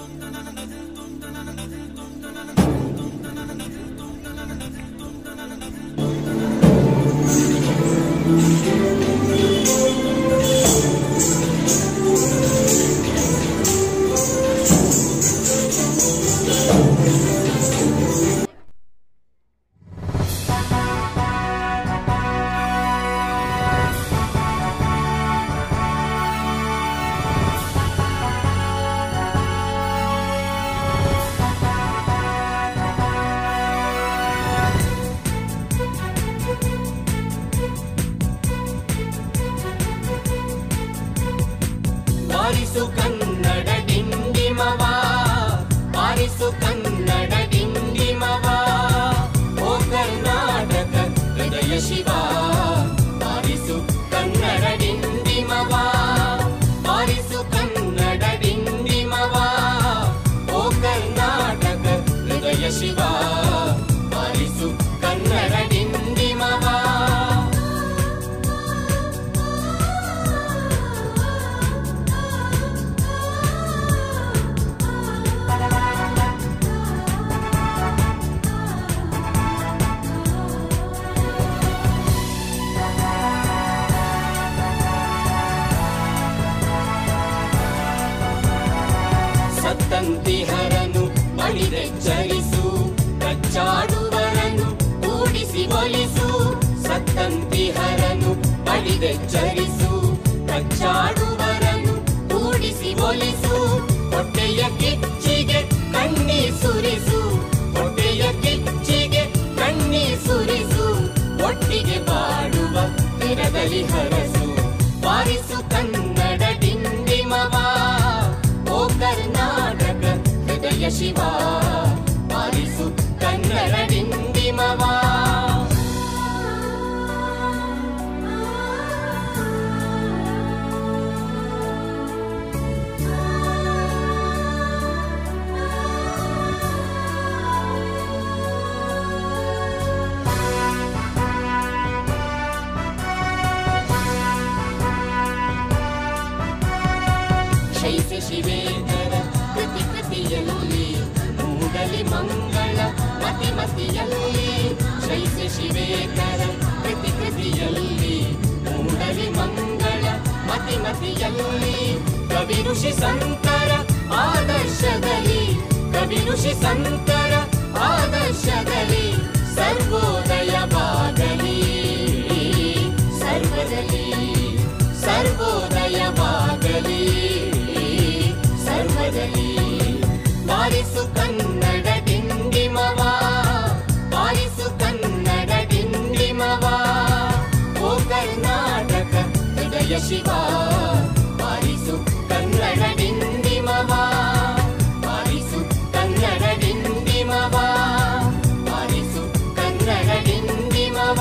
ಬಾರಿಸು ಕನ್ನಡ ಡಿಂಡಿಮವ ಬಾರಿಸು ಕನ್ನಡ ಡಿಂಡಿಮವ ಓ ಕರ್ನಾಟಕ ಹೃದಯ ಶಿವ ಬಾರಿಸು ಕನ್ನಡ ಡಿಂಡಿಮವ ಬಾರಿಸು ಕನ್ನಡ ಡಿಂಡಿಮವ ಓ ಕರ್ನಾಟಕ ಹೃದಯ ಶಿವ ಬಾರಿಸು ಕನ್ನಡ ಡಿಂಡಿಮವ ಸತ್ತಂತಿಹರನು ಬಳಿದೆಚ್ಚರಿಸು ಕಚ್ಚಾಡುವರನು ಕೂಡಿಸಿ ಒಲಿಸು ಸತ್ತಂತಿಹರನು ಬಳಿದೆಚ್ಚರಿಸು ಕಚ್ಚಾಡುವರನು ಕೂಡಿಸಿ ಒಲಿಸು ಹೊಟ್ಟೆಯ ಕಿಚ್ಚಿಗೆ ಕಣ್ಣೀರ್ ಸುರಿಸು ಹೊಟ್ಟೆಯ ಕಿಚ್ಚಿಗೆ ಕಣ್ಣೀರ್ ಸುರಿಸು ಒಟ್ಟಿಗೆ ಬಾಡುವ ತಿರದಲ್ಲಿ ಹರಸು ಬಾರಿಸು ಕನ್ನಡ ಡಿಂಡಿಮವ ಓ ಕರ್ನಾಟಕ ಹೃದಯ ಶಿವ ಬಾರಿಸು ಕನ್ನಡ ಡಿಂಡಿಮವ ಶೈಸ ಶಿವೇತರ ಕೃತಿ ಕೃತಿಯಲ್ಲಿ ಮೂಡಲಿ ಮಂಗಳ ಮತಿ ಮತಿಯಲ್ಲಿ ಶೈಸ ಶಿವೇತರ ಕೃತಿ ಕೃತಿಯಲ್ಲಿ ಮೂಡಲಿ ಮಂಗಳ ಮತಿ ಮತಿಯಲ್ಲಿ ಕವಿ ಋಷಿ ಸಂತರ ಆದರ್ಶದಲ್ಲಿ ಕವಿ ಋಷಿ ಸಂತರ ಆದರ್ಶದಲ್ಲಿ ಸರ್ವೋದಯವಾಗಲಿ ಸರ್ವದಲ್ಲಿ ಸರ್ವೋದಯವಾಗಲಿ ಸರ್ವದಲ್ಲಿ ಬಾರಿಸು ಕನ್ನಡ ಡಿಂಡಿಮವ ಬಾರಿಸು ಕನ್ನಡ ಡಿಂಡಿಮವ ಓ ಕರ್ನಾಟಕ ಹೃದಯ ಶಿವ ಬಾರಿಸು ಕನ್ನಡ ಡಿಂಡಿಮವ ಬಾರಿಸು ಕನ್ನಡ ಡಿಂಡಿಮವ ಬಾರಿಸು ಕನ್ನಡ ಡಿಂಡಿಮವ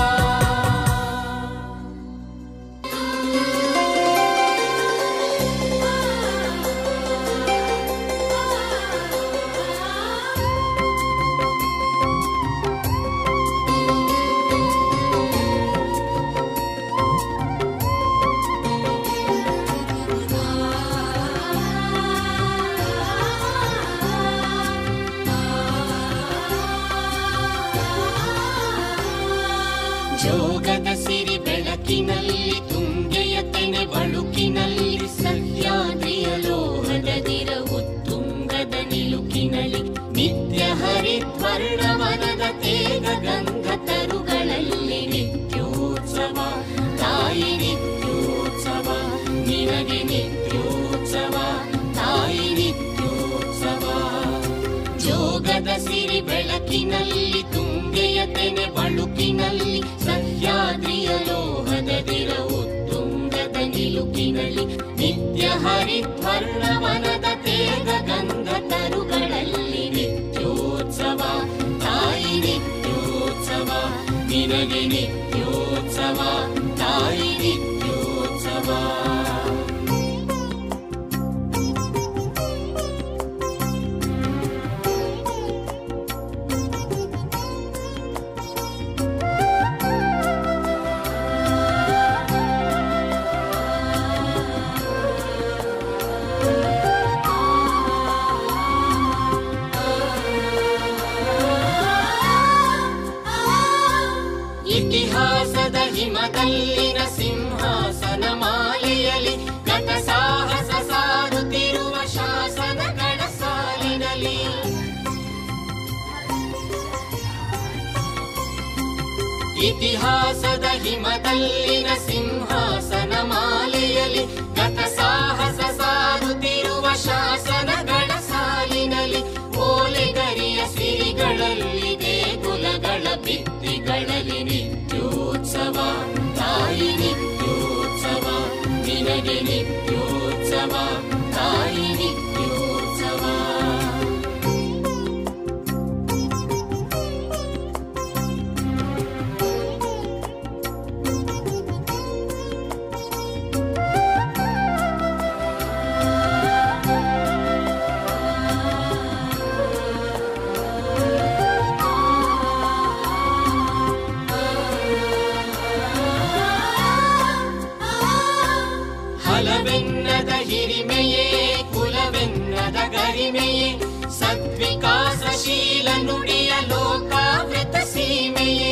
ಜೋಗದ ಸಿರಿ ಬೆಳಕಿನಲ್ಲಿ ತುಂಗೆಯ ತೆನೆ ಬಳುಕಿನಲ್ಲಿ ಸಹ್ಯಾದ್ರಿಯ ಲೋಹದ ದಿರವು ತುಂಗದ ನಿಲುಕಿನಲ್ಲಿ ನಿತ್ಯ ಹರಿದ್ವರ್ಣವನದ ತೇಗ ಗಂಧ ತರುಗಳಲ್ಲಿ ನಿತ್ಯೋತ್ಸವ ತಾಯಿ ನಿತ್ಯೋತ್ಸವ ನಿನಗೆ ನಿತ್ಯೋತ್ಸವ ತಾಯಿ ನಿತ್ಯೋತ್ಸವ ಜೋಗದ ಸಿರಿ ಬೆಳಕಿನಲ್ಲಿ ತುಂಗೆಯ ತೆನೆ ಬಳುಕಿನಲ್ಲಿ ಸಹ್ಯಾದ್ರಿಯ ಲೋಹದ ದಿರವು ತುಂಗದ ನಿಲುಕಿನಲ್ಲಿ ನಿತ್ಯ ಹರಿದ್ವರ್ಣವನದ ತೇಗ ಗಂಧ ತರುಗಳಲ್ಲಿ ನಿತ್ಯೋತ್ಸವ ತಾಯಿ ನಿತ್ಯೋತ್ಸವ ನಿನಗೆ ನಿತ್ಯೋತ್ಸವ ತಾಯಿ ನಿತ್ಯೋತ್ಸವ ಹಿಮದಲ್ಲಿನ ಸಿಂಹಾಸನ ಮಾಲೆಯಲಿ ಗತ ಸಾಹಸ ಸಾರುತ್ತಿರುವ ಶಾಸನಗಳ ಸಾಲಿನಲ್ಲಿ ಇತಿಹಾಸದ ಹಿಮದಲ್ಲಿನ ಸಿಂಹಾಸನ ಮಾಲೆಯಲಿ ಗತ ಸಾಹಸ ಸಾರುತ್ತಿರುವ ಶಾಸನಗಳ ಸಾಲಿನಲ್ಲಿ ಓಲೆಗರಿಯ ಸಿರಿಗಳಲ್ಲಿ ದೇಗುಲಗಳ ಭಿತ್ತಿಗಳಲ್ಲಿ ನಿತ್ಯೋತ್ಸವ ತಾಯಿ ನಿತ್ಯೋತ್ಸವ ನಿನಗೆ ನಿತ್ಯೋತ್ಸವ ತಾಯಿ ನಿತ್ಯೋತ್ಸವ ಹಲವೆನ್ನದ ಹಿರಿಮೆಯೇ ಕುಲವೆನ್ನದ ಗರಿಮೆಯೇ ಸದ್ವಿಕಾಸಶೀಲ ನುಡಿಯ ಲೋಕಾವೃತ ಸೀಮೆಯೇ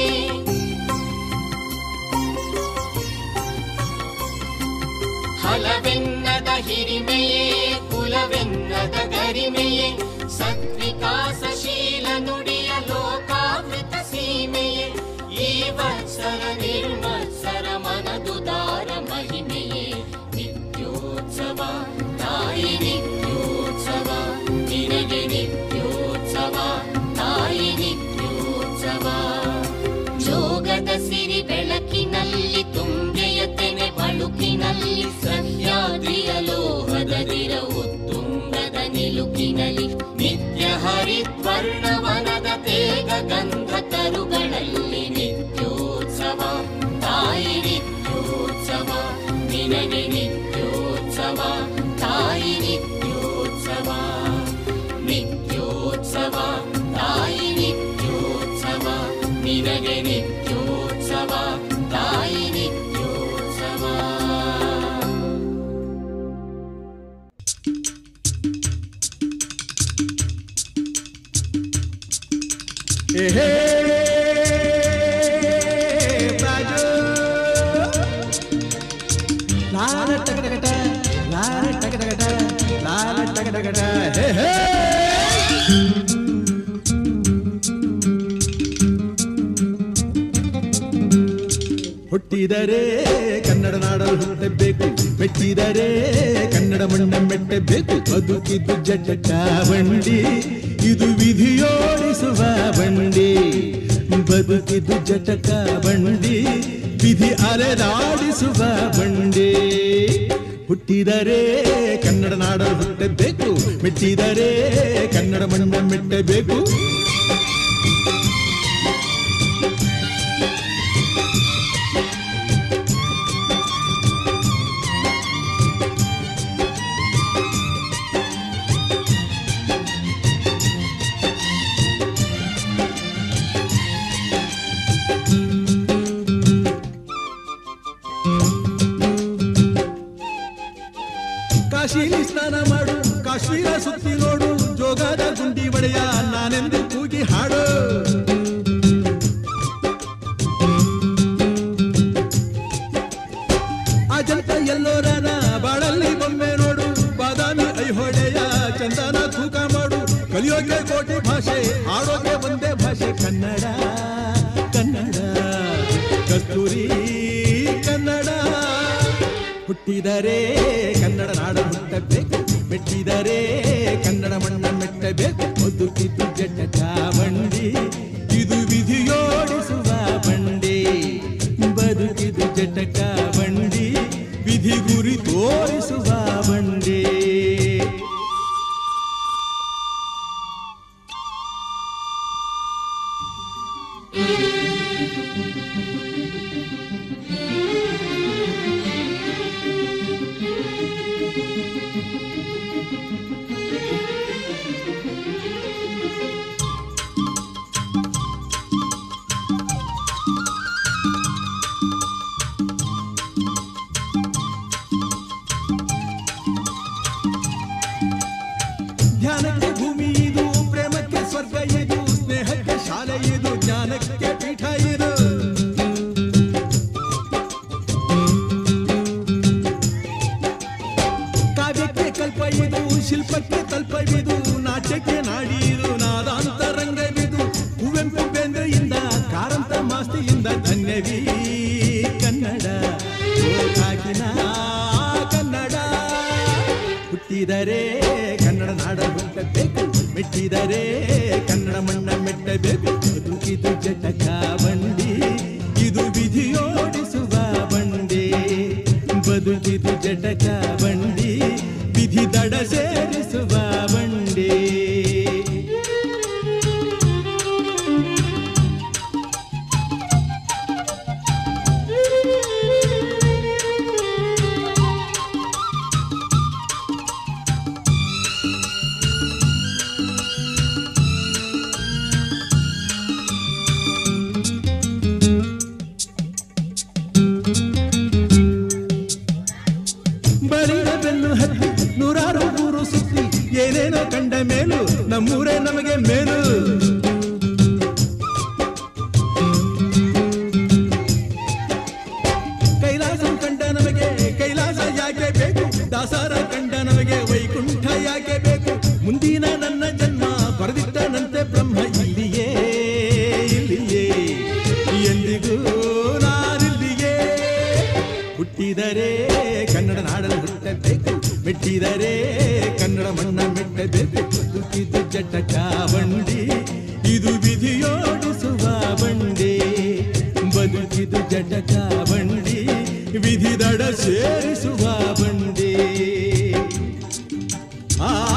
ಹಲವೆನ್ನದ ಹಿರಿಮೆಯೇ ಕುಲವೆನ್ನದ ಗರಿಮೆಯೇ ಸದ್ವಿಕಾಸಶೀಲ ನುಡಿಯ ಲೋಕಾವೃತ ಸೀಮೆಯೇ ಈ ವತ್ಸರ ನಿರ್ಮತ್ಸರ ಮನದುದಾರ ಮಹಿಮೆಯೇ ನಿತ್ಯೋತ್ಸವ ತಾಯಿ ನಿತ್ಯೋತ್ಸವ ನಿನಗೆ ನಿತ್ಯೋತ್ಸವ ತಾಯಿ ನಿತ್ಯೋತ್ಸವ ಜೋಗದ ಸಿರಿ ಬೆಳಕಿನಲ್ಲಿ ತುಂಗೆಯ ತೆನೆ ಬಳುಕಿನಲ್ಲಿ ಸಹ್ಯಾದ್ರಿಯ ಲೋಹದ ದಿರವು ತುಂಗದ ನಿಲುಕಿನಲ್ಲಿ ನಿತ್ಯ ಹರಿದ್ವರ್ಣವನದ ತೇಗ ಗಂಧ ತರುಗಳಲ್ಲಿ ನಿತ್ಯೋತ್ಸವ ತಾಯಿ ನಿತ್ಯೋತ್ಸವ ನಿನಗೆ ನಿತ್ಯೋತ್ಸವ ತಾಯಿ ನಿತ್ಯೋತ್ಸವ ನಿತ್ಯೋತ್ಸವ ತಾಯಿ ನಿತ್ಯೋತ್ಸವ ನಿನಗೆ ನಿತ್ಯೋತ್ಸವ ತಾಯಿ ನಿತ್ಯೋತ್ಸವ ಹೇ ಹೇ ಬಾಜು ಲಾಲ ಟಗಟಗಟ ಲಾಲ ಟಗಟಗಟ ಲಾಲ ಟಗಟಗಟ ಹೇ ಹೇ ಹುಟ್ಟಿದರೆ ಕನ್ನಡ ನಾಡಲು ಹುಟ್ಟಬೇಕು ಮೆಟ್ಟಿದರೆ ಕನ್ನಡ ಮಣ್ಣ ಮೆಟ್ಟಬೇಕು ಬದುಕಿದ್ದು ಜಟ ಬಂಡಿ ಇದು ವಿಧಿಯೋಡಿಸುವ ಬಂಡಿ ಬದುಕಿದ್ದು ಜಟಕ ಬಂಡಿ ವಿಧಿ ಅಲೆದಾಡಿಸುವ ಬಂಡಿ ಹುಟ್ಟಿದರೆ ಕನ್ನಡ ನಾಡಲು ಹುಟ್ಟಬೇಕು ಮೆಟ್ಟಿದರೆ ಕನ್ನಡ ಮಣ್ಣ ಮೆಟ್ಟಬೇಕು ಕಾಶಿಲಿ ಸ್ನಾನ ಮಾಡು ಕಾಶ್ಮೀರ ಸುತ್ತಿ ನೋಡು ಜೋಗದ ಗುಂಡಿ ಒಡೆಯ ನಾನೆಂದು ಕೂಗಿ ಹಾಡು ಅಜಂತ ಎಲ್ಲೋರನ ಬಾಳಲ್ಲಿ ಬೊಮ್ಮೆ ನೋಡು ಬಾದಾಮಿ ಐಹೊಳೆಯ ಚಂದನ ತೂಕ ಮಾಡು ಕಲಿಯೋಕೆ ಕೋಟಿ ಭಾಷೆ ಆಡೋಕೆ ಒಂದೇ ಭಾಷೆ ಕನ್ನಡ ಕನ್ನಡ ಕಸ್ತೂರಿ ಕನ್ನಡ ಹುಟ್ಟಿದರೆ ಕನ್ನಡ ನಾಡ ಹುಟ್ಟಬೇಕು ಮೆಟ್ಟಿದರೆ ಕನ್ನಡ ಮಣ್ಣ ಮೆಟ್ಟಬೇಕು ಬದುಕಿದ್ದು ಜಟ್ಟ ಚಾವಂಡಿ ಇದು ವಿಧಿಯೋಡಿಸುವ ಬಂಡಿ ಬದುಕಿದು ಜಟಕ ಬಂಡಿ ವಿಧಿ ಗುರಿ ತೋರಿಸುವ ಬಂಡಿ ಧ್ಯಾನಕ್ಕೆ ಭೂಮಿ ಇದು ಪ್ರೇಮಕ್ಕೆ ಸ್ವರ್ಗ ಇದು ಸ್ನೇಹಕ್ಕೆ ಶಾಲೆ ಇದು ಜ್ಞಾನಕ್ಕೆ ಪೀಠ ಇದು ಕಲ್ಪ ಇದು ಶಿಲ್ಪಕ್ಕೆ ತಲ್ಪವಿದು ನಾಟ್ಯಕ್ಕೆ ನಾಡಿದು ನಾದಾಂತರಂಗವಿದು ಕುವೆಂಪು ಬೇಂದ್ರೆಯಿಂದ ಕಾರಂತ ಮಾಸ್ತಿಯಿಂದ ಧನ್ಯವೀ ಕನ್ನಡ ಓ ಕಾಕಿನ ಕನ್ನಡ ಹುಟ್ಟಿದರೆ ಕನ್ನಡ ನಾಡ ಹುಟ್ಟಬೇಕು ಮೆಟ್ಟಿದರೆ ಕನ್ನಡ ಮಣ್ಣ ಮೆಟ್ಟಬೇಕು ಬದುಕಿದು ಜಟಕ ಬಂಡಿ ಇದು ವಿಧಿಯೋಡಿಸುವ ಬಂಡಿ ಬದುಕಿದು ಜಟಕ ಬಂಡಿ ವಿಧಿ ದಡ ಸೇರಿಸುವ ಬಂಡಿ ಬಳಿದ ಬೆನ್ನು ಹತ್ತಿ ನೂರಾರು ಊರು ಸುತ್ತಿ ಏನೇನೋ ಕಂಡ ಮೇಲು ನಮ್ಮೂರೇ ನಮಗೆ ಮೇಲು ಕೈಲಾಸ ಕಂಡ ನಮಗೆ ಕೈಲಾಸ ಯಾಕೆ ಬೇಕು ದಾಸಾರ ಕಂಡ ನಮಗೆ ವೈಕುಂಠ ಯಾಕೆ ಬೇಕು ಮುಂದಿನ ನನ್ನ ಜನ್ಮ ಬರೆದಿಟ್ಟನಂತೆ ಬ್ರಹ್ಮ ಇಲ್ಲಿಯೇ ಇಲ್ಲಿಯೇ ಎಂದಿಗೂ ನಾನಿಲ್ಲಿಯೇ ಹುಟ್ಟಿದರೆ ಕನ್ನಡ ನಾಡಲು ಹುಟ್ಟಬೇಕು ಮೆಟ್ಟಿದರೆ ಕನ್ನಡ ಮಣ್ಣ ಮೆಟ್ಟಬೇಕು ಬದುಕಿದು ಜಟಕ ಬಂಡಿ ಇದು ವಿಧಿಯೋಡಿಸುವ ಬಂಡಿ ಬದುಕಿದು ಜಟಕ ಬಂಡಿ ವಿಧಿ ದಡ ಸೇರಿಸುವ ಬಂಡಿ ಆ